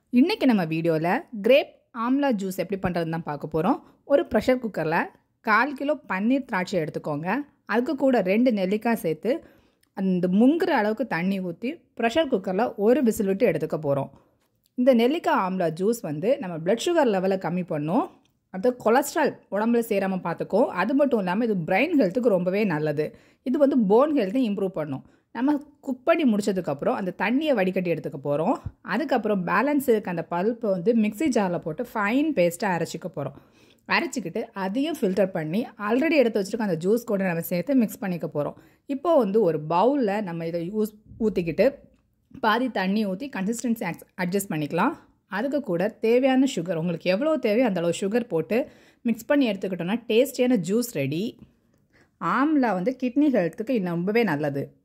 இன்றைக்கி நம்ம வீடியோவில் கிரேப் ஆம்லா ஜூஸ் எப்படி பண்ணுறதுன்னு தான் பார்க்க போகிறோம் ஒரு ப்ரெஷர் குக்கரில் கால் கிலோ பன்னீர் திராட்சை எடுத்துக்கோங்க அதுக்கு கூட ரெண்டு நெல்லிக்காய் சேர்த்து அந்த முங்குற அளவுக்கு தண்ணி ஊற்றி ப்ரெஷர் குக்கரில் ஒரு விசில் விட்டு எடுத்துக்க போகிறோம் இந்த நெல்லிக்காய் ஆம்லா ஜூஸ் வந்து நம்ம பிளட் சுகர் லெவலை கம்மி பண்ணும் அது கொலஸ்ட்ரால் உடம்புல சேராமல் பார்த்துக்கும் அது மட்டும் இல்லாமல் இது பிரெயின் ஹெல்த்துக்கு ரொம்பவே நல்லது இது வந்து போன் ஹெல்த்தையும் இம்ப்ரூவ் பண்ணும் நம்ம குக் பண்ணி முடிச்சதுக்கப்புறம் அந்த தண்ணியை வடிகட்டி எடுத்துக்க போகிறோம் அதுக்கப்புறம் பேலன்ஸ் இருக்க அந்த பல்ப்பை வந்து மிக்ஸி ஜாரில் போட்டு ஃபைன் பேஸ்ட்டாக அரைச்சிக்க போகிறோம் அரைச்சிக்கிட்டு அதையும் ஃபில்டர் பண்ணி ஆல்ரெடி எடுத்து வச்சுருக்க அந்த ஜூஸ் கூட நம்ம சேர்த்து மிக்ஸ் பண்ணிக்க போகிறோம் இப்போ வந்து ஒரு பவுலில் நம்ம இதை யூஸ் ஊற்றிக்கிட்டு பாதி தண்ணி ஊற்றி கன்சிஸ்டன்சி அட்ஜஸ்ட் பண்ணிக்கலாம் அதுக்கு கூட தேவையான சுகர் உங்களுக்கு எவ்வளோ தேவையோ அந்த அளவு சுகர் போட்டு மிக்ஸ் பண்ணி எடுத்துக்கிட்டோம்னா டேஸ்டியான ஜூஸ் ரெடி ஆம்லா வந்து கிட்னி ஹெல்த்துக்கு இன்னும் ரொம்பவே நல்லது